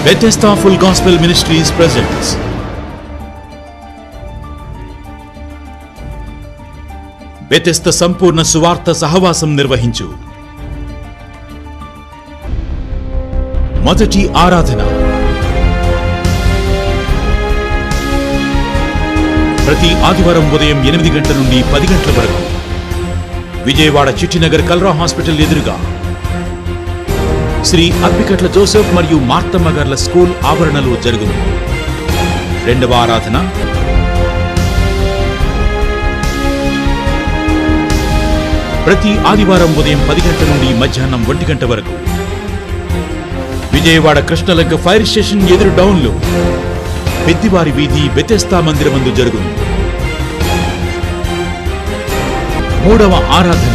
Bethesda Full Gospel Ministries presents Bethesda సంపూర్ణ సువార్త సహవాసం నిర్వహించు మొదటి ఆరాధన ప్రతి ఆదివారం ఉదయం ఎనిమిది గంటల నుండి పది గంటల వరకు విజయవాడ చిట్టినగర్ కల్రా హాస్పిటల్ ఎదురుగా శ్రీ అప్పికట్ల జోసెఫ్ మరియు మార్తమ్మ గార్ల స్కూల్ ఆవరణలో జరుగును రెండవ ఆరాధన ప్రతి ఆదివారం ఉదయం పది గంటల నుండి మధ్యాహ్నం ఒంటి గంట వరకు విజయవాడ కృష్ణలంక ఫైర్ స్టేషన్ ఎదురు డౌన్లో పెద్దివారి వీధి బెతెస్తా మందిరమందు జరుగును మూడవ ఆరాధన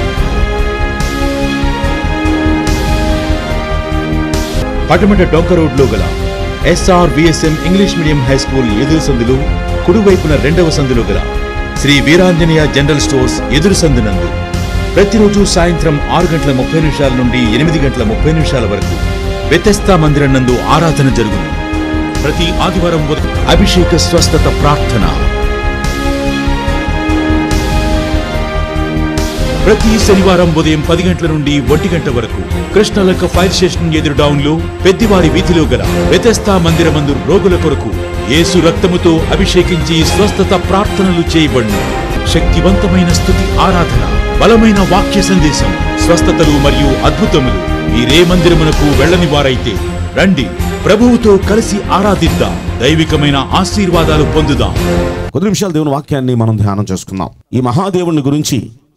పటమట డొంక రోడ్లో గల SR VSM English medium high school ఎదురు సందులు కుడివైపున రెండవ సందులో గల శ్రీ వీరాంజనేయ జనరల్ స్టోర్స్ ఎదురు సందునందు ప్రతిరోజు సాయంత్రం ఆరు గంటల ముప్పై నిమిషాల నుండి ఎనిమిది గంటల ముప్పై నిమిషాల వరకు వ్యతస్థా మందిరం నందు ఆరాధన జరుగును ప్రతి ఆదివారం ఉదయం అభిషేక స్వస్థత ప్రార్థన ప్రతి శనివారం ఉదయం పది గంటల నుండి ఒంటి గంట వరకు కృష్ణలక్క ఫైర్ స్టేషన్ ఎదురు డౌన్ లో పెద్దివారి వీధిలో గల వ్యతస్థా మందిరమందు రోగుల కొరకు యేసు రక్తముతో అభిషేకించి స్వస్థత ప్రార్థనలు చేయబడును శక్తివంతమైన స్థుతి ఆరాధన బలమైన వాక్య సందేశం స్వస్థతలు మరియు అద్భుతములు మీరే మందిరమునకు వెళ్ళని వారైతే రండి ప్రభువుతో కలిసి ఆరాధిద్దాం దైవికమైన ఆశీర్వాదాలు పొందుదాం కొద్ది నిమిషాలు దేవుని వాక్యాన్ని మనం ధ్యానం చేసుకుందాం ఈ మహాదేవుని గురించి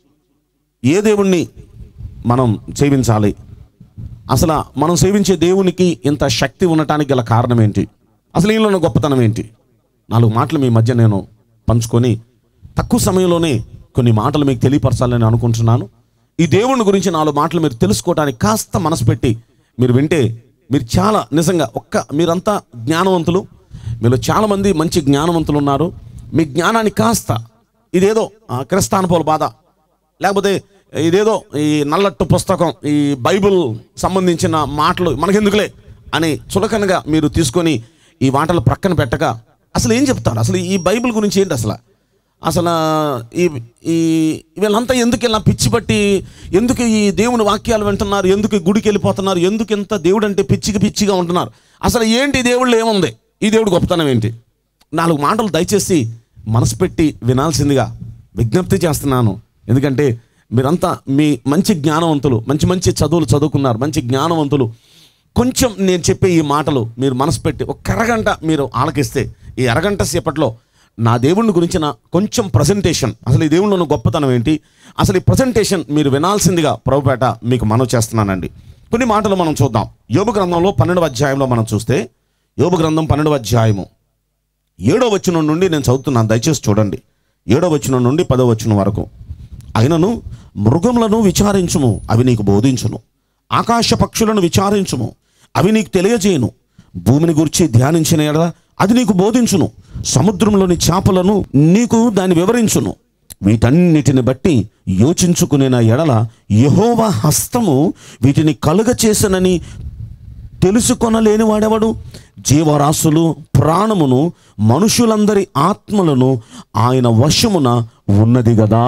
ఏ దేవుణ్ణి మనం సేవించాలి అసలు మనం సేవించే దేవునికి ఇంత శక్తి ఉండటానికి గల కారణం ఏంటి అసలు ఈయనలో ఉన్న గొప్పతనం ఏంటి నాలుగు మాటలు మీ మధ్య నేను పంచుకొని తక్కువ సమయంలోనే కొన్ని మాటలు మీకు తెలియపరచాలని అనుకుంటున్నాను ఈ దేవుని గురించి నాలుగు మాటలు మీరు తెలుసుకోవడానికి కాస్త మనసు పెట్టి మీరు వింటే మీరు చాలా నిజంగా ఒక్క మీరంతా జ్ఞానవంతులు మీలో చాలామంది మంచి జ్ఞానవంతులు ఉన్నారు మీ జ్ఞానాన్ని కాస్త ఇదేదో ఆ, క్రిస్తానుభవాల బాధ లేకపోతే ఇదేదో ఈ నల్లట్టు పుస్తకం ఈ బైబిల్ సంబంధించిన మాటలు మనకెందుకులే అని చులకనగా మీరు తీసుకొని ఈ మాటలు ప్రక్కన పెట్టక అసలు ఏం చెప్తారు అసలు ఈ బైబిల్ గురించి ఏంటి అసలు అసలు ఈ ఈ వీళ్ళంతా ఎందుకు ఇలా పిచ్చి పట్టి ఎందుకు ఈ దేవుని వాక్యాలు వింటున్నారు ఎందుకు ఈ గుడికి వెళ్ళిపోతున్నారు ఎందుకు ఇంత దేవుడు అంటే పిచ్చికి పిచ్చిగా ఉంటున్నారు అసలు ఏంటి ఈ దేవుళ్ళు ఏముంది ఈ దేవుడు గొప్పతనం ఏంటి నాలుగు మాటలు దయచేసి మనసు పెట్టి వినాల్సిందిగా విజ్ఞప్తి చేస్తున్నాను ఎందుకంటే మీరంతా మీ మంచి జ్ఞానవంతులు మంచి మంచి చదువులు చదువుకున్నారు మంచి జ్ఞానవంతులు కొంచెం నేను చెప్పే ఈ మాటలు మీరు మనసు పెట్టి ఒక అరగంట మీరు ఆలకిస్తే ఈ అరగంట సేపట్లో నా దేవుని గురించిన కొంచెం ప్రజెంటేషన్ అసలు ఈ దేవుళ్ళు ఉన్న గొప్పతనం ఏంటి అసలు ఈ ప్రజెంటేషన్ మీరు వినాల్సిందిగా ప్రభుపేట మీకు మనవి చేస్తున్నానండి కొన్ని మాటలు మనం చూద్దాం యోగ గ్రంథంలో పన్నెండవ అధ్యాయంలో మనం చూస్తే యోగ గ్రంథం పన్నెండవ అధ్యాయము ఏడో వచనం నుండి నేను చదువుతున్నాను దయచేసి చూడండి ఏడో వచనం నుండి పదో వచనం వరకు అయినను మృగములను విచారించుము అవి నీకు బోధించును ఆకాశ పక్షులను విచారించుము అవి నీకు తెలియజేయును భూమిని గురించి ధ్యానించిన ఎడల అది నీకు బోధించును సముద్రంలోని చేపలను నీకు దాన్ని వివరించును వీటన్నిటిని బట్టి యోచించుకునే నా ఎడల యహోవా హస్తము వీటిని కలుగ చేసనని తెలుసుకొనలేని వాడెవడు జీవరాశులు ప్రాణమును మనుషులందరి ఆత్మలను ఆయన వశమున ఉన్నది కదా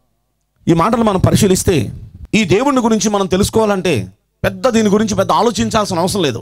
ఈ మాటలు మనం పరిశీలిస్తే ఈ దేవుని గురించి మనం తెలుసుకోవాలంటే పెద్ద దీని గురించి పెద్ద ఆలోచించాల్సిన అవసరం లేదు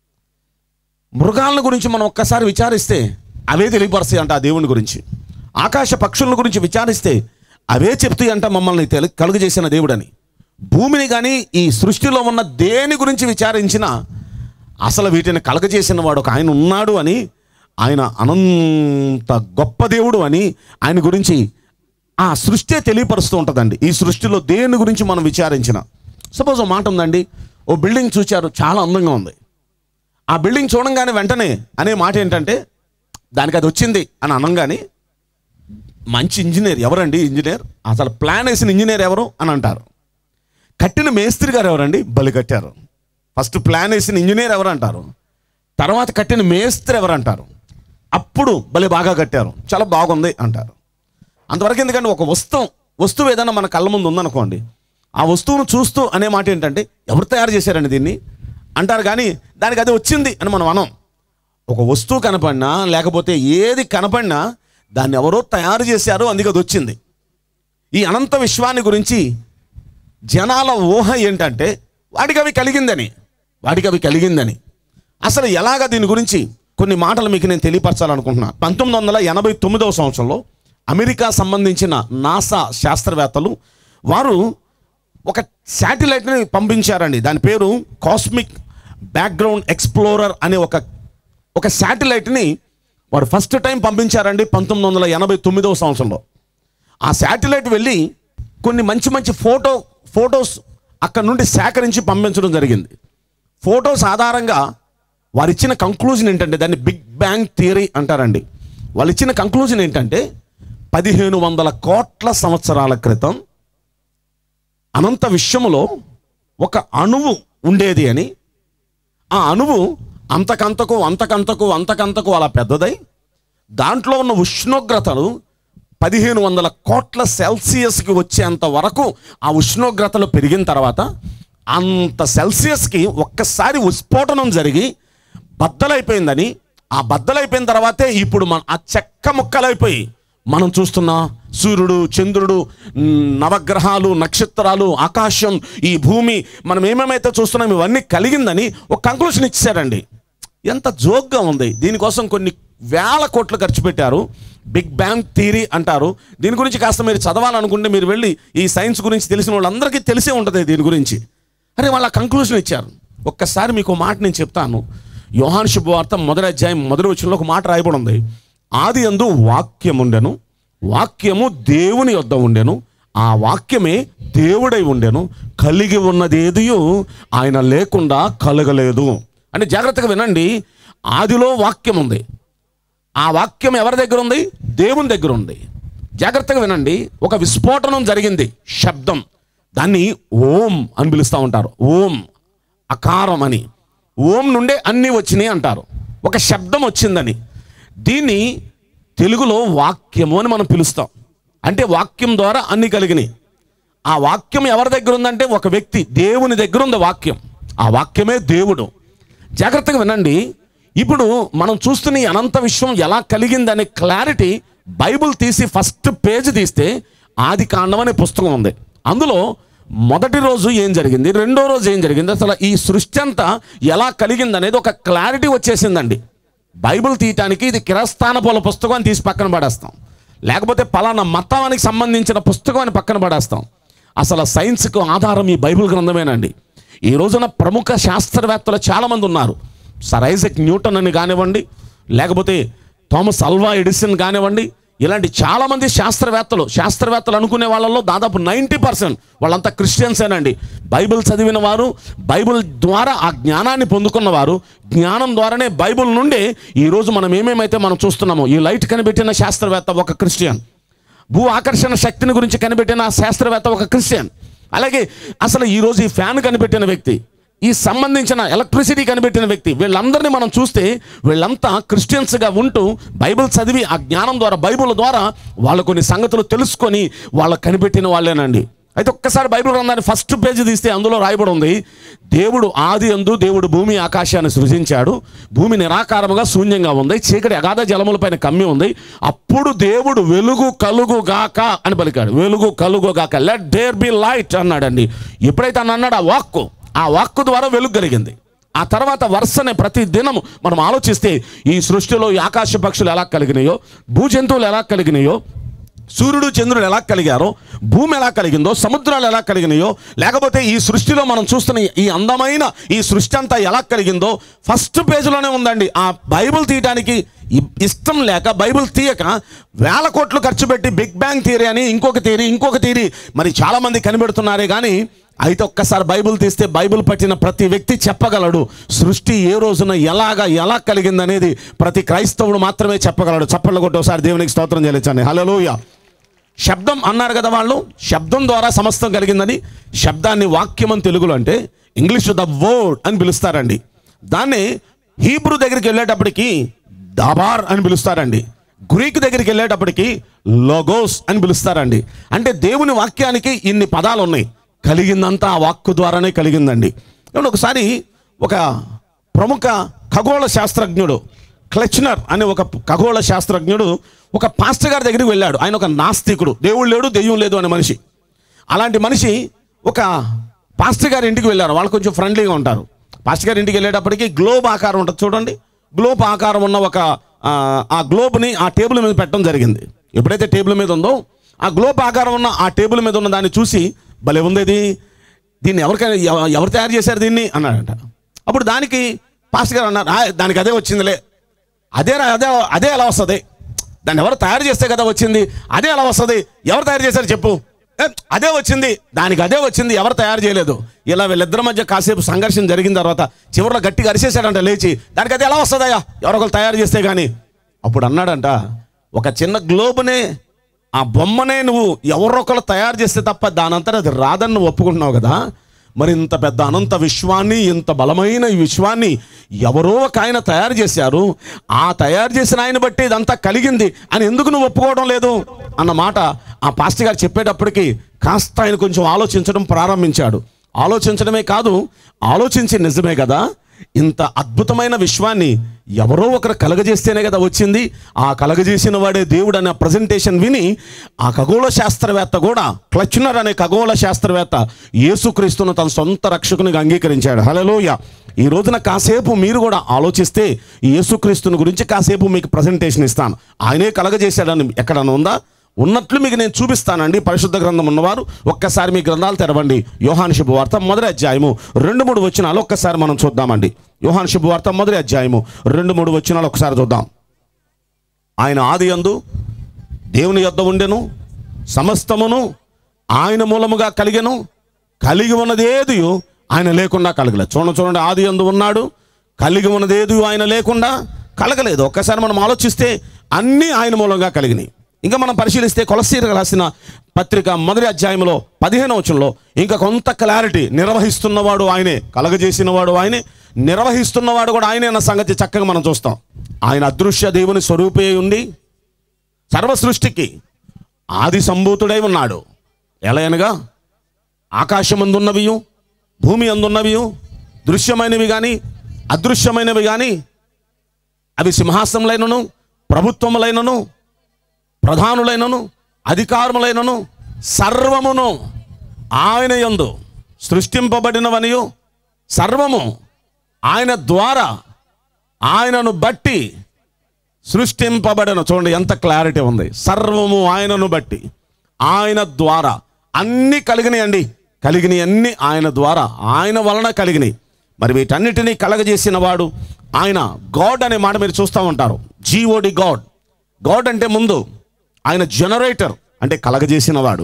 మృగాల గురించి మనం ఒక్కసారి విచారిస్తే అవే తెలియపరుస్తాయి అంట ఆ దేవుని గురించి ఆకాశ పక్షుల గురించి విచారిస్తే అవే చెప్తాయి అంట మమ్మల్ని తెలు కలుగజేసిన దేవుడని భూమిని కానీ ఈ సృష్టిలో ఉన్న దేని గురించి విచారించినా అసలు వీటిని కలగజేసిన వాడు ఒక ఆయన ఉన్నాడు అని ఆయన అనంత గొప్ప దేవుడు అని ఆయన గురించి ఆ సృష్టి తెలియపరుస్తూ ఉంటుందండి ఈ సృష్టిలో దేని గురించి మనం విచారించిన సపోజ్ ఓ మాట ఉందండి ఓ బిల్డింగ్ చూచారు చాలా అందంగా ఉంది ఆ బిల్డింగ్ చూడంగానే వెంటనే అనే మాట ఏంటంటే దానికి అది వచ్చింది అని అనగానే మంచి ఇంజనీర్ ఎవరండి ఇంజనీర్ అసలు ప్లాన్ వేసిన ఇంజనీర్ ఎవరు అని అంటారు కట్టిన మేస్త్రి గారు ఎవరండి బలి కట్టారు ఫస్ట్ ప్లాన్ వేసిన ఇంజనీర్ ఎవరు అంటారు తర్వాత కట్టిన మేస్త్రి ఎవరు అంటారు అప్పుడు బలి బాగా కట్టారు చాలా బాగుంది అంటారు అంతవరకు ఎందుకంటే ఒక వస్తువు వస్తువు ఏదైనా మన కళ్ళ ముందు ఉందనుకోండి ఆ వస్తువును చూస్తూ అనే మాట ఏంటంటే ఎవరు తయారు చేశారండి దీన్ని అంటారు కానీ దానికి అది వచ్చింది అని మనం అనం ఒక వస్తువు కనపడినా లేకపోతే ఏది కనపడినా దాన్ని ఎవరో తయారు చేశారు అందుకే అది వచ్చింది ఈ అనంత విశ్వాన్ని గురించి జనాల ఊహ ఏంటంటే వాడికి అవి కలిగిందని వాడికి అవి కలిగిందని అసలు ఎలాగ దీని గురించి కొన్ని మాటలు మీకు నేను తెలియపరచాలనుకుంటున్నా పంతొమ్మిది వందల ఎనభై తొమ్మిదవ సంవత్సరంలో అమెరికా సంబంధించిన నాసా శాస్త్రవేత్తలు వారు ఒక శాటిలైట్ని పంపించారండి దాని పేరు కాస్మిక్ బ్యాక్గ్రౌండ్ ఎక్స్ప్లోరర్ అనే ఒక ఒక శాటిలైట్ని వారు ఫస్ట్ టైం పంపించారండి పంతొమ్మిది వందల ఎనభై తొమ్మిదవ సంవత్సరంలో ఆ శాటిలైట్ వెళ్ళి కొన్ని మంచి మంచి ఫోటో ఫొటోస్ అక్కడ నుండి సేకరించి పంపించడం జరిగింది ఫొటోస్ ఆధారంగా వారు ఇచ్చిన కంక్లూజన్ ఏంటంటే దాన్ని బిగ్ బ్యాంగ్ థియరీ అంటారండి వాళ్ళు ఇచ్చిన కంక్లూజన్ ఏంటంటే పదిహేను వందల కోట్ల సంవత్సరాల క్రితం అనంత విశ్వములో ఒక అణువు ఉండేది అని ఆ అణువు అంతకంతకు అంతకంతకు అంతకంతకు అలా పెద్దదై దాంట్లో ఉన్న ఉష్ణోగ్రతలు పదిహేను వందల కోట్ల సెల్సియస్కి వచ్చేంత వరకు ఆ ఉష్ణోగ్రతలు పెరిగిన తర్వాత అంత సెల్సియస్కి ఒక్కసారి విస్ఫోటనం జరిగి బద్దలైపోయిందని ఆ బద్దలైపోయిన తర్వాతే ఇప్పుడు మన ఆ చెక్క ముక్కలైపోయి మనం చూస్తున్న సూర్యుడు చంద్రుడు మ్, నవగ్రహాలు నక్షత్రాలు ఆకాశం ఈ భూమి మనం ఏమేమైతే చూస్తున్నాం ఇవన్నీ కలిగిందని ఒక కంక్లూషన్ ఇచ్చారండి ఎంత జోక్గా ఉంది దీనికోసం కొన్ని వేల కోట్లు ఖర్చు పెట్టారు బిగ్ బ్యాంగ్ థియరీ అంటారు దీని గురించి కాస్త మీరు చదవాలనుకుంటే మీరు వెళ్ళి ఈ సైన్స్ గురించి తెలిసిన వాళ్ళందరికీ తెలిసే ఉంటుంది దీని గురించి అరే వాళ్ళ కంక్లూజన్ ఇచ్చారు ఒక్కసారి మీకు ఒక మాట నేను చెప్తాను యోహాను శుభవార్త మొదటి అధ్యాయం మొదటి వచ్చిన ఒక మాట రాయబడి ఉంది ఆది అందు వాక్యం ఉండెను వాక్యము దేవుని యొద్ద ఉండెను ఆ వాక్యమే దేవుడై ఉండెను కలిగి ఉన్నదేదియు ఆయన లేకుండా కలగలేదు అంటే జాగ్రత్తగా వినండి ఆదిలో వాక్యం ఉంది ఆ వాక్యం ఎవరి దగ్గర ఉంది దేవుని దగ్గర ఉంది జాగ్రత్తగా వినండి ఒక విస్ఫోటనం జరిగింది శబ్దం దాన్ని ఓం అని పిలుస్తూ ఉంటారు ఓం అకారం అని ఓం నుండే అన్నీ వచ్చినాయి అంటారు ఒక శబ్దం వచ్చిందని దీన్ని తెలుగులో వాక్యము అని మనం పిలుస్తాం అంటే వాక్యం ద్వారా అన్ని కలిగినాయి ఆ వాక్యం ఎవరి దగ్గర ఉందంటే ఒక వ్యక్తి దేవుని దగ్గర ఉంది వాక్యం ఆ వాక్యమే దేవుడు జాగ్రత్తగా వినండి ఇప్పుడు మనం చూస్తున్న ఈ అనంత విశ్వం ఎలా కలిగిందనే క్లారిటీ బైబిల్ తీసి ఫస్ట్ పేజ్ తీస్తే ఆది కాండం అనే పుస్తకం ఉంది అందులో మొదటి రోజు ఏం జరిగింది రెండో రోజు ఏం జరిగింది అసలు ఈ సృష్టి అంతా ఎలా కలిగింది అనేది ఒక క్లారిటీ వచ్చేసిందండి బైబిల్ తీయటానికి ఇది కిరస్థానపుల పుస్తకం అని తీసి పక్కన పడేస్తాం లేకపోతే పలానా మతానికి సంబంధించిన పుస్తకం అని పక్కన పడేస్తాం అసలు సైన్స్కు ఆధారం ఈ బైబిల్ గ్రంథమేనండి ఈ రోజున ప్రముఖ శాస్త్రవేత్తలు చాలామంది ఉన్నారు సర్ ఐజక్ న్యూటన్ అని కానివ్వండి లేకపోతే థామస్ అల్వా ఎడిసన్ కానివ్వండి ఇలాంటి చాలామంది శాస్త్రవేత్తలు శాస్త్రవేత్తలు అనుకునే వాళ్ళలో దాదాపు నైంటీ పర్సెంట్ వాళ్ళంతా క్రిస్టియన్సేనండి బైబిల్ చదివిన వారు బైబిల్ ద్వారా ఆ జ్ఞానాన్ని పొందుకున్న వారు జ్ఞానం ద్వారానే బైబిల్ నుండి ఈరోజు మనం ఏమేమైతే మనం చూస్తున్నామో ఈ లైట్ కనిపెట్టిన శాస్త్రవేత్త ఒక క్రిస్టియన్ భూ ఆకర్షణ శక్తిని గురించి కనిపెట్టిన శాస్త్రవేత్త ఒక క్రిస్టియన్ అలాగే అసలు ఈరోజు ఈ ఫ్యాన్ కనిపెట్టిన వ్యక్తి ఈ సంబంధించిన ఎలక్ట్రిసిటీ కనిపెట్టిన వ్యక్తి వీళ్ళందరినీ మనం చూస్తే వీళ్ళంతా క్రిస్టియన్స్గా ఉంటూ బైబిల్ చదివి ఆ జ్ఞానం ద్వారా బైబిల్ ద్వారా వాళ్ళ కొన్ని సంగతులు తెలుసుకొని వాళ్ళ కనిపెట్టిన వాళ్ళేనండి అయితే ఒక్కసారి బైబిల్ గ్రంథాన్ని ఫస్ట్ పేజీ తీస్తే అందులో రాయబడి ఉంది దేవుడు ఆది అందు దేవుడు భూమి ఆకాశాన్ని సృజించాడు భూమి నిరాకారముగా శూన్యంగా ఉంది చీకటి అగాధ జలములపైన కమ్మి ఉంది అప్పుడు దేవుడు వెలుగు కలుగు గాక అని పలికాడు వెలుగు కలుగు గాక లెట్ డేర్ బి లైట్ అన్నాడండి ఎప్పుడైతే అని అన్నాడు ఆ వాక్కు ఆ వాక్కు ద్వారా వెలుగు కలిగింది ఆ తర్వాత వరుసనే ప్రతి దినము మనం ఆలోచిస్తే ఈ సృష్టిలో ఈ ఆకాశ పక్షులు ఎలా కలిగినాయో భూజంతువులు ఎలా కలిగినాయో సూర్యుడు చంద్రుడు ఎలా కలిగారో భూమి ఎలా కలిగిందో సముద్రాలు ఎలా కలిగినాయో లేకపోతే ఈ సృష్టిలో మనం చూస్తున్న ఈ అందమైన ఈ సృష్టి అంతా ఎలా కలిగిందో ఫస్ట్ పేజీలోనే ఉందండి ఆ బైబిల్ తీయటానికి ఇ- ఇష్టం లేక బైబిల్ తీయక వేల కోట్లు ఖర్చు పెట్టి బిగ్ బ్యాంగ్ థియరీ అని ఇంకొక థియరీ ఇంకొక థియరీ మరి చాలామంది కనిపెడుతున్నారే కానీ అయితే ఒక్కసారి బైబిల్ తీస్తే బైబిల్ పట్టిన ప్రతి వ్యక్తి చెప్పగలడు సృష్టి ఏ రోజున ఎలాగా ఎలా కలిగిందనేది ప్రతి క్రైస్తవుడు మాత్రమే చెప్పగలడు చప్పట్లు కొట్టి ఒకసారి దేవునికి స్తోత్రం చెల్లించండి హలోయ శబ్దం అన్నారు కదా వాళ్ళు శబ్దం ద్వారా సమస్తం కలిగిందని శబ్దాన్ని వాక్యం అని తెలుగులో అంటే ఇంగ్లీష్ ద వర్డ్ అని పిలుస్తారండి దాన్ని హీబ్రూ దగ్గరికి వెళ్ళేటప్పటికి దబార్ అని పిలుస్తారండి గ్రీక్ దగ్గరికి వెళ్ళేటప్పటికి లోగోస్ అని పిలుస్తారండి అంటే దేవుని వాక్యానికి ఇన్ని పదాలు ఉన్నాయి కలిగిందంతా ఆ వాక్కు ద్వారానే కలిగిందండి కాబట్టి ఒకసారి ఒక ప్రముఖ ఖగోళ శాస్త్రజ్ఞుడు క్లెచ్నర్ అనే ఒక ఖగోళ శాస్త్రజ్ఞుడు ఒక పాస్టర్ గారి దగ్గరికి వెళ్ళాడు ఆయన ఒక నాస్తికుడు దేవుడు లేడు దెయ్యం లేదు అనే మనిషి అలాంటి మనిషి ఒక పాస్టర్ గారి ఇంటికి వెళ్ళారు వాళ్ళు కొంచెం ఫ్రెండ్లీగా ఉంటారు పాస్టర్ గారి ఇంటికి వెళ్ళేటప్పటికి గ్లోబ్ ఆకారం ఉంటుంది చూడండి గ్లోబ్ ఆకారం ఉన్న ఒక ఆ, ఆ గ్లోబ్ని ఆ టేబుల్ మీద పెట్టడం జరిగింది ఎప్పుడైతే టేబుల్ మీద ఉందో ఆ గ్లోబ్ ఆకారం ఉన్న ఆ టేబుల్ మీద ఉన్న దాన్ని చూసి భలే ఉంది ఇది దీన్ని ఎవరికైనా ఎవ- ఎవరు తయారు చేశారు దీన్ని అన్నాడంట అప్పుడు దానికి పాస్టర్ గారు అన్నారు "ఆ, దానికి అదే వచ్చిందిలే అదే రా- అదే అదే ఎలా వస్తుంది దాన్ని ఎవరు తయారు చేస్తే కదా వచ్చింది అదే ఎలా వస్తుంది ఎవరు తయారు చేశారు చెప్పు ఏ, అదే వచ్చింది దానికి అదే వచ్చింది ఎవరు తయారు చేయలేదు ఇలా వీళ్ళిద్దరి మధ్య కాసేపు సంఘర్షణ జరిగిన తర్వాత చివరిలో గట్టిగా అరిసేసాడంట లేచి దానికి అది ఎలా వస్తుందయ్యా ఎవరొకరు తయారు చేస్తే కానీ అప్పుడు అన్నాడంట ఒక చిన్న గ్లోబునే ఆ బొమ్మనే నువ్వు ఎవరొకరు తయారు చేస్తే తప్ప దానంతట అది రాదని నువ్వు ఒప్పుకుంటున్నావు కదా మరి ఇంత పెద్ద అనంత విశ్వాన్ని ఇంత బలమైన ఈ విశ్వాన్ని ఎవరో ఒక ఆయన తయారు చేశారు ఆ తయారు చేసిన ఆయన బట్టి ఇదంతా కలిగింది అని ఎందుకు నువ్వు ఒప్పుకోవడం లేదు అన్న మాట ఆ పాస్టర్ గారు చెప్పేటప్పటికి కాస్త ఆయన కొంచెం ఆలోచించడం ప్రారంభించాడు ఆలోచించడమే కాదు ఆలోచించి నిజమే కదా ఇంత అద్భుతమైన విశ్వాన్ని ఎవరో ఒకరు కలగజేస్తేనే కదా వచ్చింది ఆ కలగజేసిన వాడే దేవుడు అనే ప్రజెంటేషన్ విని ఆ ఖగోళ శాస్త్రవేత్త కూడా క్లచ్నర్ అనే ఖగోళ శాస్త్రవేత్త యేసుక్రీస్తును తన సొంత రక్షకునిగా అంగీకరించాడు హలోయ ఈ రోజున కాసేపు మీరు కూడా ఆలోచిస్తే ఈ యేసుక్రీస్తుని గురించి కాసేపు మీకు ప్రజెంటేషన్ ఇస్తాను ఆయనే కలగజేశాడని ఎక్కడన్నా ఉందా ఉన్నట్లు మీకు నేను చూపిస్తానండి పరిశుద్ధ గ్రంథం ఉన్నవారు ఒక్కసారి మీ గ్రంథాలు తెరవండి యోహాను శుభవార్త మొదటి అధ్యాయము రెండు మూడు వచ్చినాలు ఒక్కసారి మనం చూద్దామండి యోహాను శుభవార్త మొదటి అధ్యాయము రెండు మూడు వచ్చినాలు ఒకసారి చూద్దాం ఆయన ఆది యందు దేవుని యొద్ద ఉండెను సమస్తమును ఆయన మూలముగా కలిగెను కలిగి ఉన్నది ఏది ఆయన లేకుండా కలగలేదు చూడండి చూడండి ఆది యందు ఉన్నాడు కలిగి ఉన్నది ఏది ఆయన లేకుండా కలగలేదు ఒక్కసారి మనం ఆలోచిస్తే అన్నీ ఆయన మూలంగా కలిగినాయి ఇంకా మనం పరిశీలిస్తే కొలసీర రాసిన పత్రిక మొదటి అధ్యాయంలో పదిహేను వచనంలో ఇంకా కొంత క్లారిటీ నిర్వహిస్తున్నవాడు ఆయనే కలగజేసినవాడు ఆయనే నిర్వహిస్తున్నవాడు కూడా ఆయనే అన్న సంగతి చక్కగా మనం చూస్తాం ఆయన అదృశ్య దేవుని స్వరూపే ఉండి సర్వ సృష్టికి ఆది సంభూతుడై ఉన్నాడు ఎలా అనగా ఆకాశమందున్నవియు భూమి అందున్నవియు దృశ్యమైనవి కానీ అదృశ్యమైనవి కానీ అవి సింహాసనములైనను ప్రభుత్వములైనను ప్రధానులైనను అధికారములైనను సర్వమును ఆయన యందు సృష్టింపబడినవనియు సర్వము ఆయన ద్వారా ఆయనను బట్టి సృష్టింపబడిన చూడండి ఎంత క్లారిటీ ఉంది సర్వము ఆయనను బట్టి ఆయన ద్వారా అన్నీ కలిగినాయండి కలిగినాయి అన్ని ఆయన ద్వారా ఆయన వలన కలిగినాయి మరి వీటన్నిటినీ కలగజేసిన వాడు ఆయన గాడ్ అనే మాట మీరు చూస్తూ ఉంటారు జీఓడి గాడ్ గాడ్ అంటే ముందు ఆయన జనరేటర్ అంటే కలగజేసిన వాడు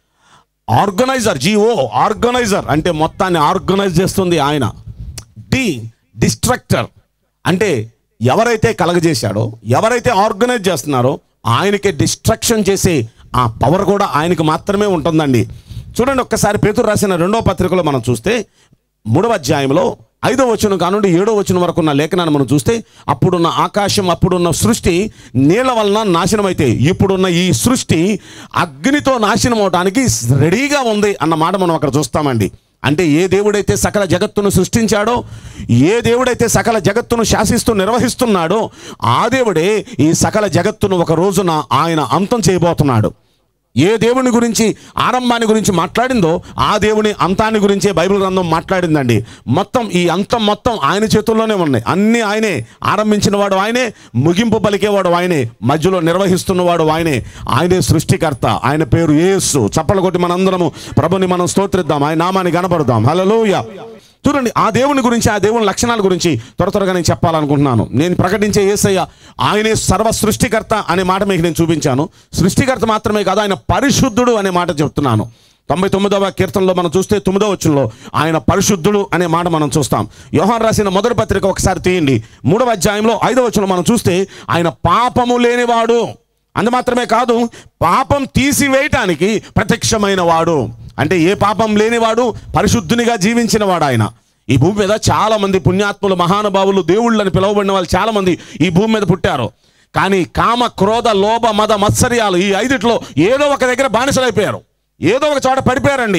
ఆర్గనైజర్ జీఓ ఆర్గనైజర్ అంటే మొత్తాన్ని ఆర్గనైజ్ చేస్తుంది ఆయన డి డిస్ట్రక్టర్ అంటే ఎవరైతే కలగజేశాడో ఎవరైతే ఆర్గనైజ్ చేస్తున్నారో ఆయనకి డిస్ట్రక్షన్ చేసే ఆ పవర్ కూడా ఆయనకి మాత్రమే ఉంటుందండి చూడండి ఒక్కసారి పేతురు రాసిన రెండో పత్రికలో మనం చూస్తే మూడవ అధ్యాయంలో ఐదో వచనం కానుండి ఏడో వచనం వరకు ఉన్న లేఖనాన్ని మనం చూస్తే అప్పుడున్న ఆకాశం అప్పుడున్న సృష్టి నీళ్ళ వలన నాశనం అయితే ఇప్పుడున్న ఈ సృష్టి అగ్నితో నాశనం అవడానికి రెడీగా ఉంది అన్న మాట మనం అక్కడ చూస్తామండి అంటే ఏ దేవుడైతే సకల జగత్తును సృష్టించాడో ఏ దేవుడైతే సకల జగత్తును శాసిస్తూ నిర్వహిస్తున్నాడో ఆ దేవుడే ఈ సకల జగత్తును ఒక రోజున ఆయన అంతం చేయబోతున్నాడు ఏ దేవుని గురించి ఆరంభాన్ని గురించి మాట్లాడిందో ఆ దేవుని అంతాన్ని గురించే బైబిల్ గ్రంథం మాట్లాడిందండి మొత్తం ఈ అంతం మొత్తం ఆయన చేతుల్లోనే ఉన్నాయి అన్నీ ఆయనే ఆరంభించిన వాడు ఆయనే ముగింపు పలికేవాడు ఆయనే మధ్యలో నిర్వహిస్తున్నవాడు ఆయనే ఆయనే సృష్టికర్త ఆయన పేరు యేసు చప్పలు కొట్టి మనందరము ప్రభుని మనం స్తోత్రిద్దాం ఆయన నామాన్ని గనపడదాం హల్లెలూయా చూడండి ఆ దేవుని గురించి ఆ దేవుని లక్షణాల గురించి త్వర త్వరగా నేను చెప్పాలనుకుంటున్నాను నేను ప్రకటించే ఏసయ్య ఆయనే సర్వ సృష్టికర్త అనే మాట మీకు నేను చూపించాను సృష్టికర్త మాత్రమే కాదు ఆయన పరిశుద్ధుడు అనే మాట చెప్తున్నాను తొంభై తొమ్మిదవ కీర్తనలో మనం చూస్తే తొమ్మిదవ వచ్చంలో ఆయన పరిశుద్ధుడు అనే మాట మనం చూస్తాం యోహాన్ రాసిన మొదటి పత్రిక ఒకసారి తీయండి మూడవ అధ్యాయంలో ఐదవ వచనంలో మనం చూస్తే ఆయన పాపము లేనివాడు అందు మాత్రమే కాదు పాపం తీసివేయటానికి ప్రత్యక్షమైన వాడు అంటే ఏ పాపం లేనివాడు పరిశుద్ధునిగా జీవించిన వాడు ఆయన ఈ భూమి మీద చాలా మంది పుణ్యాత్ములు మహానుభావులు దేవుళ్ళని పిలువబడిన వాళ్ళు చాలా మంది ఈ భూమి మీద పుట్టారు కానీ కామ క్రోధ లోభ మద మత్సర్యాలు ఈ ఐదిట్లో ఏదో ఒక దగ్గర బానిసలైపోయారు ఏదో ఒక చోట పడిపోయారండి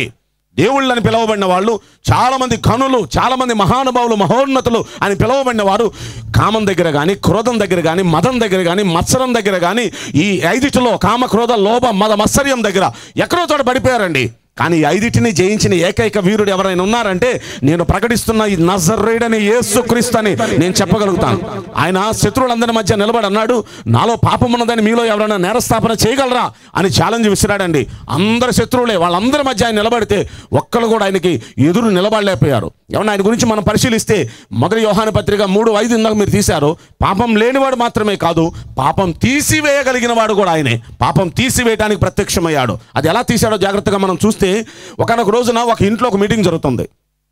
దేవుళ్ళని పిలువబడిన వాళ్ళు చాలామంది కనులు చాలామంది మహానుభావులు మహోన్నతులు అని పిలువబడిన వారు కామం దగ్గర కానీ క్రోధం దగ్గర కానీ మదం దగ్గర కానీ మత్సరం దగ్గర కానీ ఈ ఐదిటిలో కామ క్రోధ లోభ మద మత్సర్యం దగ్గర ఎక్కడో చోట పడిపోయారండి కానీ ఈ ఐదిటిని జయించిన ఏకైక వీరుడు ఎవరైనా ఉన్నారంటే నేను ప్రకటిస్తున్న ఈ నజరేడని యేసుక్రీస్తు అని నేను చెప్పగలుగుతాను ఆయన శత్రువులందరి మధ్య నిలబడి అన్నాడు నాలో పాపం ఉన్నదని మీలో ఎవరైనా నేరస్థాపన చేయగలరా అని ఛాలెంజ్ విసిరాడండి అందరు శత్రువులే వాళ్ళందరి మధ్య ఆయన నిలబడితే ఒక్కరు కూడా ఆయనకి ఎదురు నిలబడలేకపోయారు ఏమన్నా ఆయన గురించి మనం పరిశీలిస్తే మొదటి యోహాన పత్రిక మూడు ఐదు ఇందాక మీరు తీశారు పాపం లేనివాడు మాత్రమే కాదు పాపం తీసివేయగలిగిన వాడు కూడా ఆయనే పాపం తీసివేయడానికి ప్రత్యక్షమయ్యాడు అది ఎలా తీశాడో జాగ్రత్తగా మనం చూస్తే ఒకనొక రోజున ఒక ఇంట్లో ఒక మీటింగ్ జరుగుతుంది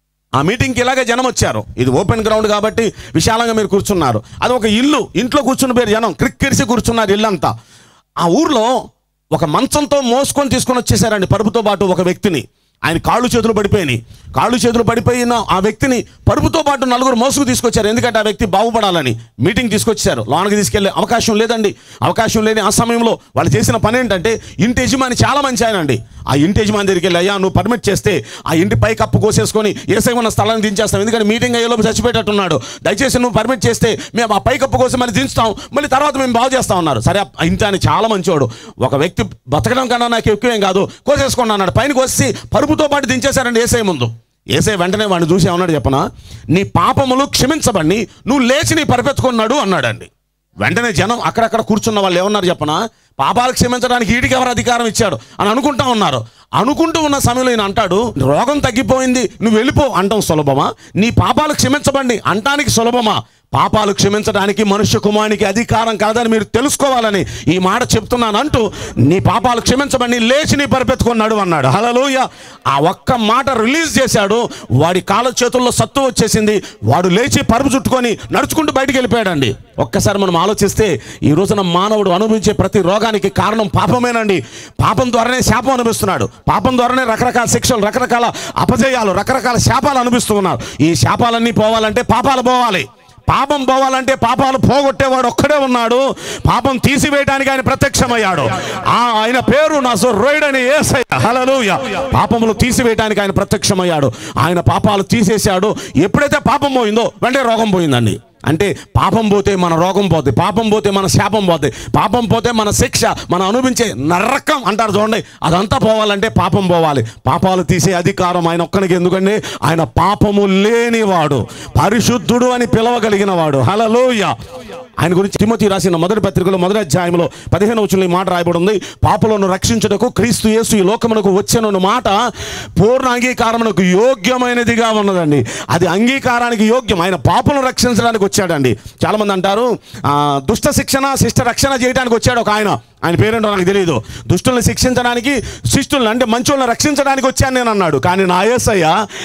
ఆ మీటింగ్కి ఇలాగే జనం వచ్చారు ఇది ఓపెన్ గ్రౌండ్ కాబట్టి విశాలంగా మీరు కూర్చున్నారు అది ఒక ఇల్లు ఇంట్లో కూర్చున్న పేరు జనం క్రిక్కిరిసి కూర్చున్నారు ఇల్లంతా ఆ ఊర్లో ఒక మంచంతో మోసుకొని తీసుకొని వచ్చేసారండి పరుపుతో పాటు ఒక వ్యక్తిని ఆయన కాళ్ళు చేతులు పడిపోయినాయి కాళ్ళు చేతులు పడిపోయిన ఆ వ్యక్తిని పరుపుతో పాటు నలుగురు మోసుకు తీసుకొచ్చారు ఎందుకంటే ఆ వ్యక్తి బాగుపడాలని మీటింగ్ తీసుకొచ్చారు లోనకి తీసుకెళ్లే అవకాశం లేదండి అవకాశం లేని ఆ సమయంలో వాళ్ళు చేసిన పని ఏంటంటే ఇంటి యజమాని చాలా మంచి ఆయన అండి ఆ ఇంటి యజమాని దగ్గరికి వెళ్ళి అయ్యా నువ్వు పర్మిట్ చేస్తే ఆ ఇంటి పై కప్పు కోసేసుకొని ఏసై ఉన్న స్థలాన్ని దించేస్తాం ఎందుకంటే మీటింగ్ అయ్యేలోపు చచ్చిపోయేటట్టున్నాడు దయచేసి నువ్వు పర్మిట్ చేస్తే మేము ఆ పై కప్పు కోసం మళ్ళీ దించుతాం మళ్ళీ తర్వాత మేము బాగు చేస్తాం అన్నారు సరే ఆ ఇంటి ఆయన చాలా మంచోడు ఒక వ్యక్తి బతకడం కన్నా నాకు ఎక్కువేం కాదు కోసేసుకోండి అన్నాడు పైన కోసి పరుపుతో పాటు దించేశారండి ఏసై ముందు ఏసై వెంటనే వాడిని చూసి ఏమన్నాడు చెప్పనా నీ పాపములు క్షమించబడి నువ్వు లేచి నీ పరిపెత్తుకున్నాడు అన్నాడండి వెంటనే జనం అక్కడక్కడ కూర్చున్న వాళ్ళు ఏమన్నారు చెప్పనా పాపాలు క్షమించడానికి వీటికి ఎవరు అధికారం ఇచ్చాడు అని అనుకుంటా ఉన్నారు అనుకుంటూ ఉన్న సమయంలో ఈయన అంటాడు రోగం తగ్గిపోయింది నువ్వు వెళ్ళిపో అంటాం సులభమా నీ పాపాలు క్షమించబండి అంటానికి సులభమా పాపాలు క్షమించడానికి మనుష్య కుమారునికి అధికారం కాదని మీరు తెలుసుకోవాలని ఈ మాట చెప్తున్నాను అంటూ నీ పాపాలు క్షమించబడి లేచి నీ పరిపెత్తుకున్నాడు అన్నాడు హలలోయ ఆ ఒక్క మాట రిలీజ్ చేశాడు వాడి కాళ్ళ చేతుల్లో సత్తు వచ్చేసింది వాడు లేచి పరుపు చుట్టుకొని నడుచుకుంటూ బయటికి వెళ్ళిపోయాడండి ఒక్కసారి మనం ఆలోచిస్తే ఈ రోజున మానవుడు అనుభవించే ప్రతి రోగానికి కారణం పాపమేనండి పాపం ద్వారానే శాపం అనుభవిస్తున్నాడు పాపం ద్వారానే రకరకాల శిక్షలు రకరకాల అపజయాలు రకరకాల శాపాలు అనుభవిస్తూ ఉన్నారు ఈ శాపాలన్నీ పోవాలంటే పాపాలు పోవాలి పాపం పోవాలంటే పాపాలు పోగొట్టేవాడు ఒక్కడే ఉన్నాడు పాపం తీసివేయడానికి ఆయన ప్రత్యక్షమయ్యాడు ఆ ఆయన పేరు నా రొయ్యడని ఏసయ్య హల్లెలూయా పాపములు తీసివేయడానికి ఆయన ప్రత్యక్షమయ్యాడు ఆయన పాపాలు తీసేశాడు ఎప్పుడైతే పాపం పోయిందో వెంటనే రోగం పోయిందండి అంటే పాపం పోతే మన రోగం పోతే పాపం పోతే మన శాపం పోతే పాపం పోతే మన శిక్ష మనం అనుభవించే నరకం అంటారు చూడండి అదంతా పోవాలంటే పాపం పోవాలి పాపాలు తీసే అధికారం ఆయన ఒక్కనికి ఎందుకండి ఆయన పాపము లేనివాడు పరిశుద్ధుడు అని పిలవగలిగిన వాడు హలలోయ ఆయన గురించి తిమోతి రాసిన మొదటి పత్రికలో మొదటి అధ్యాయంలో పదిహేను వచ్చిన ఈ మాట రాయబడి ఉంది పాపలను రక్షించుటకు క్రీస్తు యేసు ఈ లోకమునకు వచ్చాను మాట పూర్ణ అంగీకారమునకు యోగ్యమైనదిగా ఉన్నదండి అది అంగీకారానికి యోగ్యం ఆయన పాపలను రక్షించడానికి వచ్చాడండి చాలా మంది అంటారు ఆ, దుష్ట శిక్షణ శిష్ట రక్షణ చేయడానికి వచ్చాడు ఒక ఆయన ఆయన పేరేంటో నాకు తెలియదు దుష్టుల్ని శిక్షించడానికి శిష్టుల్ని అంటే మంచోళ్ళని రక్షించడానికి వచ్చాను నేను అన్నాడు కానీ నా యేసయ్య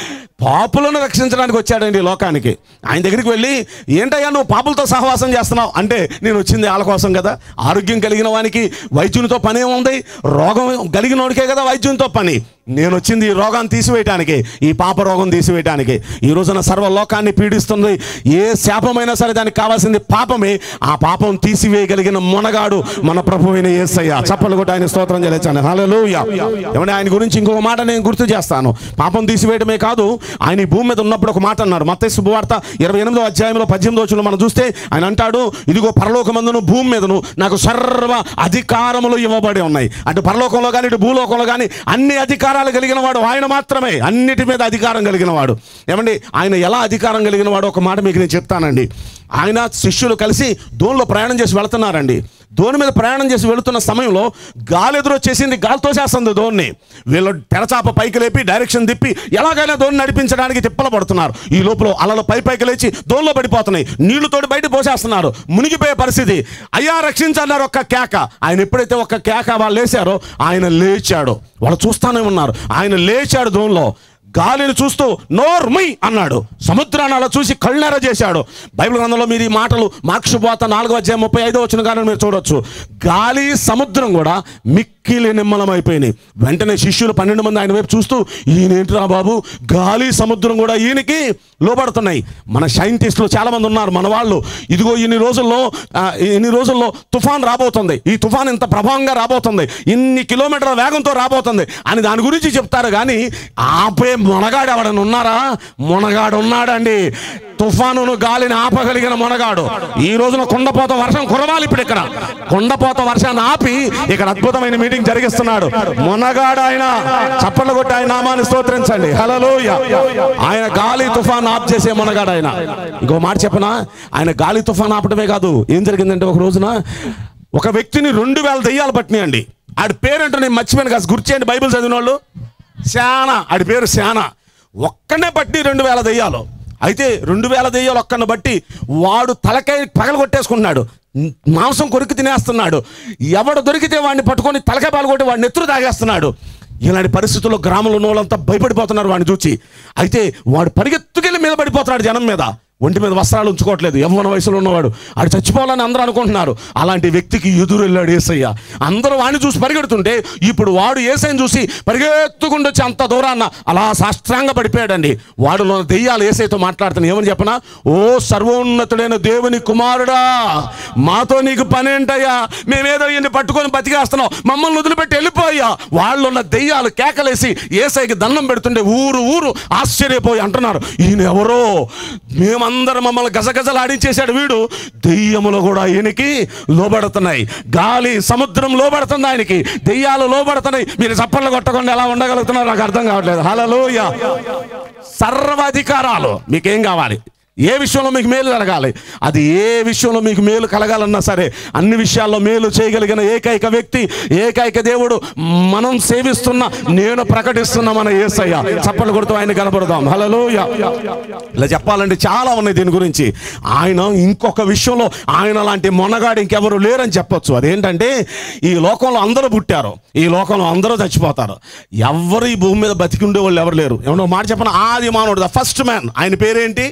పాపులను రక్షించడానికి వచ్చాడండి ఈ లోకానికి ఆయన దగ్గరికి వెళ్ళి ఏంటయ్యా నువ్వు పాపులతో సహవాసం చేస్తున్నావు అంటే నేను వచ్చింది వాళ్ళ కోసం కదా ఆరోగ్యం కలిగిన వానికి వైద్యునితో పని ఏముంది రోగం కలిగిన వాడికే కదా వైద్యునితో పని నేను వచ్చింది ఈ రోగాన్ని తీసివేయటానికి ఈ పాప రోగం తీసివేయటానికి ఈ రోజున సర్వ లోకాన్ని పీడిస్తుంది ఏ శాపమైనా సరే దానికి కావాల్సింది పాపమే ఆ పాపం తీసివేయగలిగిన మొనగాడు మన ప్రభు అయిన యేసయ్య చప్పలు కొట్టి ఆయన స్తోత్రం చేయలేచాను హల్లెలూయా ఏమంటే ఆయన గురించి ఇంకొక మాట నేను గుర్తు చేస్తాను పాపం తీసివేయడమే కాదు ఆయన ఈ భూమి మీద ఉన్నప్పుడు ఒక మాట అన్నారు మత శుభవార్త ఇరవై ఎనిమిదో అధ్యాయంలో పద్దెనిమిదో వచ్చిన మనం చూస్తే ఆయన అంటాడు ఇదిగో పరలోకమందును భూమి మీదను నాకు సర్వ అధికారములు ఇవ్వబడి ఉన్నాయి అటు పరలోకంలో కానీ ఇటు భూలోకంలో కానీ అన్ని అధికారాలు కలిగిన వాడు ఆయన మాత్రమే అన్నిటి మీద అధికారం కలిగిన వాడు ఏమండి ఆయన ఎలా అధికారం కలిగిన వాడు ఒక మాట మీకు నేను చెప్తానండి ఆయన శిష్యులు కలిసి దోనిలో ప్రయాణం చేసి వెళ్తున్నారండి దోని మీద ప్రయాణం చేసి వెళుతున్న సమయంలో గాలి ఎదురొచ్చేసింది గాలితో చేస్తుంది దోన్ని వీళ్ళు తెరచాప పైకి లేపి డైరెక్షన్ తిప్పి ఎలాగైనా దోన్ని నడిపించడానికి తిప్పలు పడుతున్నారు ఈ లోపల అలలు పై పైకి లేచి దోనిలో పడిపోతున్నాయి నీళ్లతోటి బయట పోసేస్తున్నారు మునిగిపోయే పరిస్థితి అయ్యా రక్షించన్నారు ఒక్క కేక ఆయన ఎప్పుడైతే ఒక్క కేక వాళ్ళు లేచారో ఆయన లేచాడు వాళ్ళు చూస్తానే ఉన్నారు ఆయన లేచాడు దోనిలో గాలిని చూస్తూ నోర్మై అన్నాడు సముద్రాన్ని అలా చూసి కళ్ళెర చేశాడు బైబిల్ గ్రంథంలో మీరు ఈ మాటలు మార్క్షపోత నాలుగో అధ్యాయం ముప్పై ఐదో వచ్చిన కానీ మీరు చూడొచ్చు గాలి సముద్రం కూడా మిక్కిలి మిక్కిలి నిమ్మలమైపోయినాయి వెంటనే శిష్యులు పన్నెండు మంది ఆయన వైపు చూస్తూ ఈయనేంటిరా బాబు గాలి సముద్రం కూడా ఈయనకి లోబడుతున్నాయి మన సైంటిస్టులు చాలా మంది ఉన్నారు మన వాళ్ళు ఇదిగో ఇన్ని రోజుల్లో ఆ, ఇన్ని రోజుల్లో తుఫాన్ రాబోతుంది ఈ తుఫాన్ ఇంత ప్రభావంగా రాబోతుంది ఇన్ని కిలోమీటర్ల వేగంతో రాబోతుంది అని దాని గురించి చెప్తారు కానీ ఆపే మొనగాడు ఎవడన్నా ఉన్నారా మొనగాడు ఉన్నాడండి తుఫానును గాలిని ఆపగలిగిన మొనగాడు ఈ రోజున కొండపోత వర్షం కురవాలి ఇప్పుడు ఇక్కడ కొండపోత వర్షాన్ని ఆపి ఇక్కడ అద్భుతమైన మీటింగ్ జరిగిస్తున్నాడు మొనగాడు ఆయన చప్పట్లు కొట్టి ఆయన నామాన్ని స్తోత్రించండి హలోయ ఆయన గాలి తుఫాన్ ఆఫ్ చేసే మొనగాడు ఆయన ఇంకో మాట చెప్పనా ఆయన గాలి తుఫాన్ ఆపటమే కాదు ఏం జరిగిందంటే ఒక రోజున ఒక వ్యక్తిని రెండు వేల దెయ్యాలు పట్టినాయండి ఆడి పేరేంటో నేను మర్చిపోయాను కాస్త గుర్చేయండి బైబిల్ చదివిన వాళ్ళు శానా ఆడి పేరు శానా ఒక్కనే బట్టి రెండు వేల దెయ్యాలు అయితే రెండు వేల దెయ్యాలు ఒక్కను బట్టి వాడు తలకాయ పగల కొట్టేసుకుంటున్నాడు మాంసం కొరికి తినేస్తున్నాడు ఎవడు దొరికితే వాడిని పట్టుకొని తలకాయ పాలు కొట్టి వాడిని నెత్తురు తాగేస్తున్నాడు ఇలాంటి పరిస్థితుల్లో గ్రామంలో ఉన్న వాళ్ళంతా భయపడిపోతున్నారు వాడిని చూచి అయితే వాడు పరిగెత్తుకెళ్ళి మీద పడిపోతున్నాడు జనం మీద ఒంటి మీద వస్త్రాలు ఉంచుకోవట్లేదు యవ్వన వయసులో ఉన్నవాడు ఆడు చచ్చిపోవాలని అందరూ అనుకుంటున్నారు అలాంటి వ్యక్తికి ఎదురు వెళ్ళాడు ఏసయ్య అందరూ వాడిని చూసి పరిగెడుతుంటే ఇప్పుడు వాడు ఏసైని చూసి పరిగెత్తుకుంటూ వచ్చి అంత దూరాన్న అలా సాష్టాంగ పడిపోయాడండి వాడులో దెయ్యాలు ఏసైతో మాట్లాడుతున్నాయి ఏమని చెప్పనా ఓ సర్వోన్నతుడైన దేవుని కుమారుడా మాతో నీకు పని ఏంటయ్యా మేమేదో ఈయన్ని పట్టుకొని బతికేస్తున్నాం మమ్మల్ని వదిలిపెట్టి వెళ్ళిపోయా వాళ్ళు ఉన్న దెయ్యాలు కేకలేసి ఏసైకి దండం పెడుతుంటే ఊరు ఊరు ఆశ్చర్యపోయి అంటున్నారు ఈయన ఎవరో మేమందరం మమ్మల్ని గజగజలు ఆడించేశాడు వీడు దెయ్యములు కూడా ఈయనకి లోబడుతున్నాయి గాలి సముద్రం లోబడుతుంది ఆయనకి దెయ్యాలు లోబడుతున్నాయి మీరు చప్పట్లు కొట్టకుండా ఎలా ఉండగలుగుతున్నారు నాకు అర్థం కావట్లేదు హలోయ సర్వాధికారాలు మీకేం కావాలి ఏ విషయంలో మీకు మేలు కలగాలి అది ఏ విషయంలో మీకు మేలు కలగాలన్నా సరే అన్ని విషయాల్లో మేలు చేయగలిగిన ఏకైక వ్యక్తి ఏకైక దేవుడు మనం సేవిస్తున్న నేను ప్రకటిస్తున్న మన ఏసయ్య చప్పలు కొడుతూ ఆయన కనబడదాం హలోయ ఇలా చెప్పాలంటే చాలా ఉన్నాయి దీని గురించి ఆయన ఇంకొక విషయంలో ఆయన లాంటి మొనగాడు ఇంకెవరు లేరని చెప్పొచ్చు అదేంటంటే ఈ లోకంలో అందరూ పుట్టారు ఈ లోకంలో అందరూ చచ్చిపోతారు ఎవరు ఈ భూమి మీద బతికి ఉండే వాళ్ళు ఎవరు లేరు ఏమన్నా మాట చెప్పన ఆది మానవుడు ద ఫస్ట్ మ్యాన్ ఆయన పేరేంటి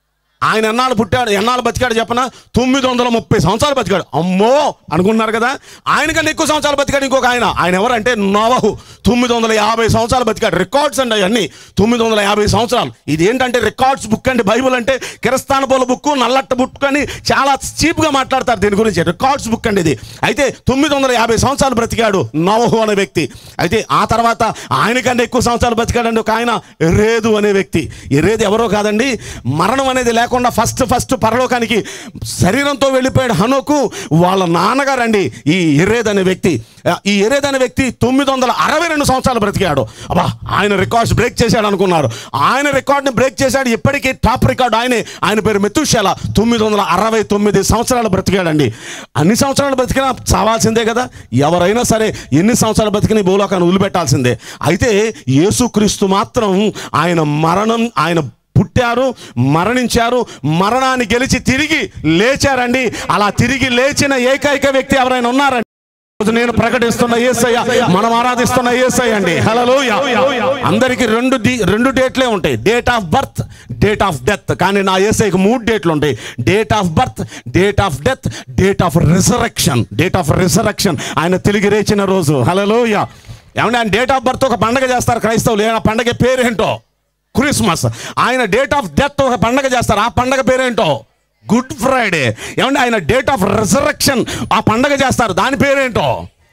ఆయన ఎన్నాళ్ళు పుట్టాడు ఎన్నాళ్ళు బతికాడు చెప్పన తొమ్మిది వందల ముప్పై సంవత్సరాలు బతికాడు అమ్మో అనుకున్నారు కదా ఆయనకన్నా ఎక్కువ సంవత్సరాలు బతికాడు ఇంకొక ఆయన ఆయన ఎవరంటే నవహు తొమ్మిది వందల యాభై సంవత్సరాలు బతికాడు రికార్డ్స్ అండి అవన్నీ తొమ్మిది వందల యాభై సంవత్సరాలు ఇది ఏంటంటే రికార్డ్స్ బుక్ అండి బైబుల్ అంటే కిరస్థాన పోల బుక్ నల్లట్ట బుక్ అని చాలా చీప్గా మాట్లాడతారు దీని గురించి రికార్డ్స్ బుక్ అండి ఇది అయితే తొమ్మిది వందల యాభై సంవత్సరాలు బ్రతికాడు నవహు అనే వ్యక్తి అయితే ఆ తర్వాత ఆయనకన్నా ఎక్కువ సంవత్సరాలు బతికాడండి ఒక ఆయన ఎరేదు అనే వ్యక్తి ఎరేదు ఎవరో కాదండి మరణం అనేది లేకుండా ఫస్ట్ ఫస్ట్ పరలోకానికి శరీరంతో వెళ్ళిపోయాడు హనోకు వాళ్ళ నాన్నగారండి ఈ ఎరేద్ అనే వ్యక్తి ఆ, ఈ ఎరేద్ అనే వ్యక్తి తొమ్మిది వందల అరవై రెండు సంవత్సరాలు బ్రతికాడు అబ్బా ఆయన రికార్డ్స్ బ్రేక్ చేశాడు అనుకున్నారు ఆయన రికార్డ్ని బ్రేక్ చేశాడు ఇప్పటికీ టాప్ రికార్డ్ ఆయనే ఆయన పేరు మెతుషాల తొమ్మిది వందల అరవై తొమ్మిది సంవత్సరాలు బ్రతికాడండి అన్ని సంవత్సరాలు బ్రతికినా చావాల్సిందే కదా ఎవరైనా సరే ఎన్ని సంవత్సరాలు బ్రతికిన ఈ భూలోకాన్ని వదిలిపెట్టాల్సిందే అయితే యేసుక్రీస్తు మాత్రం ఆయన మరణం ఆయన పుట్టారు మరణించారు మరణాన్ని గెలిచి తిరిగి లేచారండి అలా తిరిగి లేచిన ఏకైక వ్యక్తి ఎవరైనా ఉన్నారండి ఈరోజు నేను ప్రకటిస్తున్న ఏసయ్య మనం ఆరాధిస్తున్న ఏసయ్య అండి హలోయ అందరికి రెండు డి రెండు డేట్లే ఉంటాయి date of birth date of death కానీ నా ఏసైకి మూడు డేట్లు ఉంటాయి date of birth date of death date of resurrection date of resurrection ఆయన తిరిగి రేచిన రోజు హలోయ ఏమంటే ఆయన డేట్ ఆఫ్ బర్త్ ఒక పండగ చేస్తారు క్రైస్తవులు ఆ పండగ పేరేంటో క్రిస్మస్ ఆయన డేట్ ఆఫ్ డెత్ ఒక పండగ చేస్తారు ఆ పండగ పేరేంటో గుడ్ ఫ్రైడే ఏమంటే ఆయన డేట్ ఆఫ్ రిజరక్షన్ ఆ పండగ చేస్తారు దాని పేరేంటో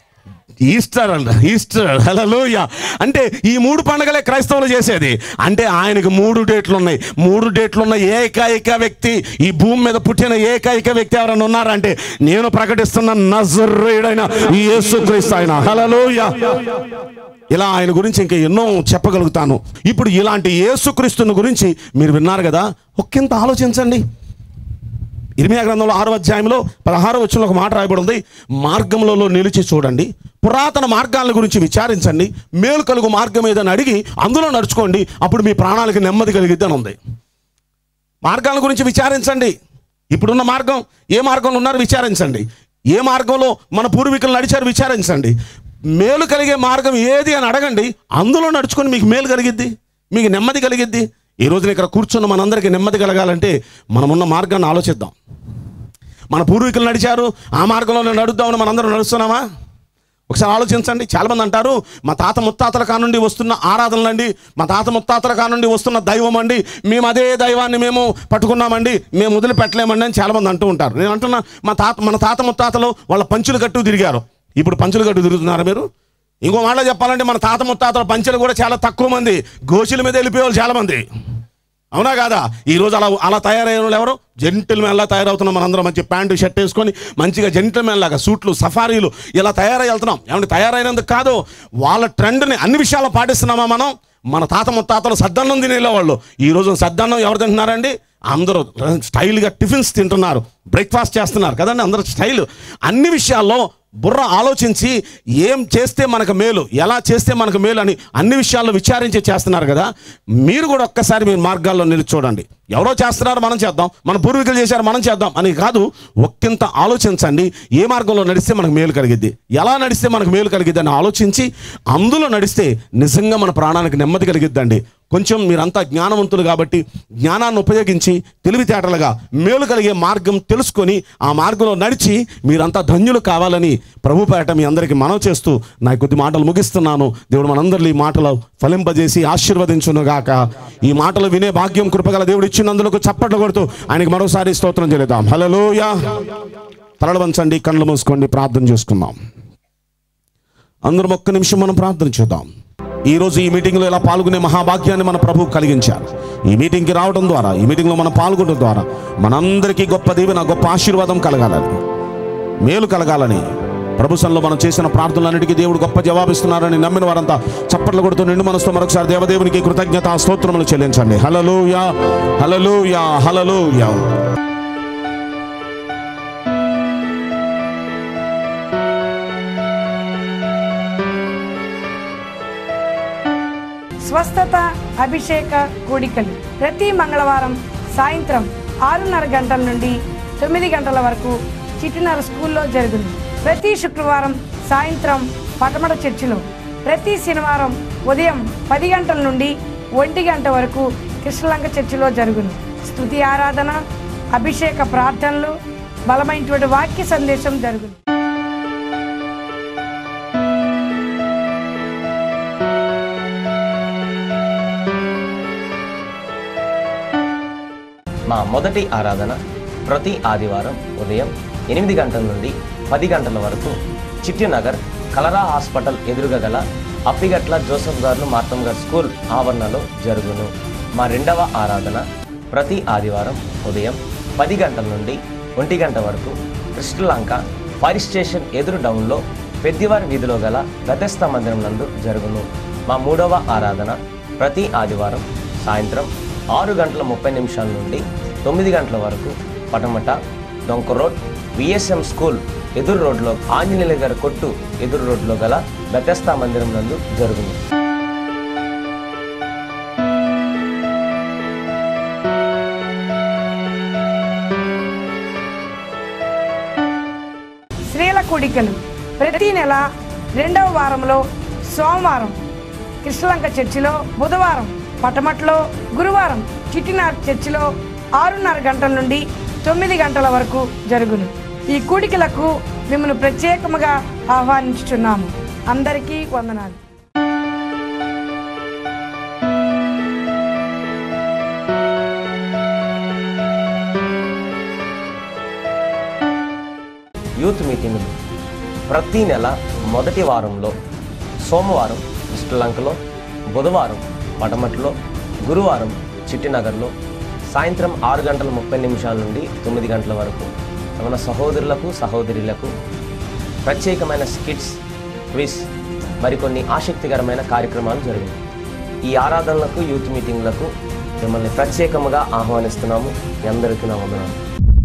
ఈస్టర్ అంట ఈస్టర్ హలోయ అంటే ఈ మూడు పండుగలే క్రైస్తవులు చేసేది అంటే ఆయనకు మూడు డేట్లు ఉన్నాయి మూడు డేట్లు ఉన్న ఏకైక వ్యక్తి ఈ భూమి మీద పుట్టిన ఏకైక వ్యక్తి ఎవరైనా ఉన్నారంటే నేను ప్రకటిస్తున్న నజరుడైన యేసుక్రీస్తు ఆయన హలోయ ఇలా ఆయన గురించి ఇంకా ఎన్నో చెప్పగలుగుతాను ఇప్పుడు ఇలాంటి యేసుక్రీస్తుని గురించి మీరు విన్నారు కదా ఒక్కింత ఆలోచించండి ఇర్మియా గ్రంథంలో ఆరో అధ్యాయంలో పదహారో వచ్చిన ఒక మాట రాయబడి ఉంది మార్గంలో నిలిచి చూడండి పురాతన మార్గాల గురించి విచారించండి మేలు కలుగు మార్గం ఏదని అడిగి అందులో నడుచుకోండి అప్పుడు మీ ప్రాణాలకు నెమ్మది కలిగిద్ది అని ఉంది మార్గాల గురించి విచారించండి ఇప్పుడున్న మార్గం ఏ మార్గంలో ఉన్నారు విచారించండి ఏ మార్గంలో మన పూర్వీకులు నడిచారు విచారించండి మేలు కలిగే మార్గం ఏది అని అడగండి అందులో నడుచుకొని మీకు మేలు కలిగిద్ది మీకు నెమ్మది కలిగిద్ది ఈ రోజున ఇక్కడ కూర్చున్న మనందరికీ నెమ్మది కలగాలంటే మనమున్న మార్గాన్ని ఆలోచిద్దాం మన పూర్వీకులు నడిచారు ఆ మార్గంలో నడుద్దామని మనందరం నడుస్తున్నామా ఒకసారి ఆలోచించండి చాలామంది అంటారు మా తాత ముత్తాతల కానుండి వస్తున్న ఆరాధనలండి మా తాత ముత్తాతల కానుండి వస్తున్న దైవం అండి మేము అదే దైవాన్ని మేము పట్టుకున్నామండి మేము వదిలిపెట్టలేమండి అని చాలామంది అంటూ ఉంటారు నేను అంటున్నా మా తాత మన తాత ముత్తాతలు వాళ్ళ పంచులు కట్టు తిరిగారు ఇప్పుడు పంచులు కట్టు తిరుగుతున్నారా మీరు ఇంకో మాట చెప్పాలంటే మన తాత ముత్తాతల పంచులు కూడా చాలా తక్కువ మంది గోషుల మీద వెళ్ళిపోయేవాళ్ళు చాలామంది అవునా కాదా ఈ రోజు అలా అలా తయారయ్యే వాళ్ళు ఎవరు జెంటిల్ మ్యాన్ లా తయారవుతున్నాం మనందరం మంచి ప్యాంటు షర్ట్ వేసుకొని మంచిగా జెంటిల్ మ్యాన్ లాగా సూట్లు సఫారీలు ఇలా తయారై వెళ్తున్నాం ఏమంటే తయారైనందుకు కాదు వాళ్ళ ట్రెండ్ని అన్ని విషయాలు పాటిస్తున్నామా మనం మన తాత ముత్తాతలు సద్దన్నం తినేవాళ్ళు ఈ రోజు సద్దన్నం ఎవరు తింటున్నారండి అందరూ స్టైల్గా టిఫిన్స్ తింటున్నారు బ్రేక్ఫాస్ట్ చేస్తున్నారు కదండి అందరూ స్టైల్ అన్ని విషయాల్లో బుర్ర ఆలోచించి ఏం చేస్తే మనకు మేలు ఎలా చేస్తే మనకు మేలు అని అన్ని విషయాల్లో విచారించి చేస్తున్నారు కదా మీరు కూడా ఒక్కసారి మీ మార్గాల్లో నిలిచి చూడండి ఎవరో చేస్తున్నారు మనం చేద్దాం మన పూర్వీకులు చేశారు మనం చేద్దాం అని కాదు ఒక్కింత ఆలోచించండి ఏ మార్గంలో నడిస్తే మనకు మేలు కలిగిద్ది ఎలా నడిస్తే మనకు మేలు కలిగిద్ది అని ఆలోచించి అందులో నడిస్తే నిజంగా మన ప్రాణానికి నెమ్మది కలిగిద్దండి కొంచెం మీరంతా జ్ఞానవంతులు కాబట్టి జ్ఞానాన్ని ఉపయోగించి తెలివితేటలుగా మేలు కలిగే మార్గం తెలుసుకొని ఆ మార్గంలో నడిచి మీరంతా ధన్యులు కావాలని ప్రభుపేట మీ అందరికీ మనవి చేస్తూ నా కొద్ది మాటలు ముగిస్తున్నాను దేవుడు మనందరినీ ఈ మాటలు ఫలింపజేసి ఆశీర్వదించునుగాక ఈ మాటలు వినే భాగ్యం కృపగల దేవుడు ఇచ్చినందులకు చప్పట్లు కొడుతూ ఆయనకి మరోసారి స్తోత్రం చేద్దాం హలోయ తలలు వంచండి కళ్ళు మూసుకోండి ప్రార్థన చేసుకుందాం అందరం ఒక్క నిమిషం మనం ప్రార్థన చేద్దాం ఈ రోజు ఈ మీటింగ్లో ఇలా పాల్గొనే మహాభాగ్యాన్ని మన ప్రభు కలిగించారు ఈ మీటింగ్కి రావడం ద్వారా ఈ మీటింగ్లో మనం పాల్గొనడం ద్వారా మనందరికీ గొప్ప దీవెన గొప్ప ఆశీర్వాదం కలగాలని మేలు కలగాలని ప్రభుత్వంలో మనం చేసిన ప్రార్థనలన్నిటికీ దేవుడు గొప్ప జవాబిస్తున్నారని నమ్మిన వారంతా చప్పట్లు కొడుతూ నిండు మనసుతో మరొకసారి దేవదేవునికి కృతజ్ఞత స్తోత్రములు చెల్లించండి హలలుయా హలలుయా హలలుయా స్వస్థత అభిషేక కూడికలు ప్రతి మంగళవారం సాయంత్రం ఆరున్నర గంటల నుండి తొమ్మిది గంటల వరకు చిట్టినర స్కూల్లో జరుగును ప్రతి శుక్రవారం సాయంత్రం పటమట చర్చిలో ప్రతి శనివారం ఉదయం పది గంటల నుండి ఒంటి గంట వరకు కృష్ణలంక చర్చిలో జరుగును స్తుతి ఆరాధన అభిషేక ప్రార్థనలు బలమైనటువంటి వాక్య సందేశం జరుగును మా మొదటి ఆరాధన ప్రతి ఆదివారం ఉదయం ఎనిమిది గంటల నుండి పది గంటల వరకు చిట్టినగర్ కలరా హాస్పిటల్ ఎదురుగా గల అప్పిగట్ల జోసఫ్ గారు మార్తం గారు స్కూల్ ఆవరణలో జరుగును మా రెండవ ఆరాధన ప్రతి ఆదివారం ఉదయం పది గంటల నుండి ఒంటి గంట వరకు కృష్ణలంక ఫైర్ స్టేషన్ ఎదురు డౌన్లో పెద్దివారి వీధిలో గల గతస్థ మందిరం నందు జరుగును మా మూడవ ఆరాధన ప్రతి ఆదివారం సాయంత్రం ఆరు గంటల ముప్పై నిమిషాల నుండి తొమ్మిది గంటల వరకు పటమట డొంక రోడ్ విఎస్ఎం స్కూల్ ఎదురు రోడ్లో ఆంజనేయుల గారి కొట్టు ఎదురు రోడ్లో గల బెతస్తా మందిరం నందు జరుగును స్త్రీల కూడికలు ప్రతి నెల రెండవ వారంలో సోమవారం కృష్ణలంక చర్చిలో బుధవారం పటమట్లో గురువారం చిట్టినార్ చర్చిలో ఆరున్నర గంటల నుండి తొమ్మిది గంటల వరకు జరుగును ఈ కూడికలకు మిమ్మల్ని ప్రత్యేకముగా ఆహ్వానించుచున్నాము అందరికీ వందనాలు యూత్ మీటింగులు ప్రతి నెల మొదటి వారంలో సోమవారం శ్రీలంకలో బుధవారం పటమట్లో గురువారం చిట్టినగర్లో సాయంత్రం ఆరు గంటల ముప్పై నిమిషాల నుండి తొమ్మిది గంటల వరకు మన సహోదరులకు సహోదరులకు ప్రత్యేకమైన స్కిట్స్ క్విజ్ మరికొన్ని ఆసక్తికరమైన కార్యక్రమాలు జరిగాయి ఈ ఆరాధనలకు యూత్ మీటింగ్లకు మిమ్మల్ని ప్రత్యేకముగా ఆహ్వానిస్తున్నాము మీ అందరికీ నా వందనాలు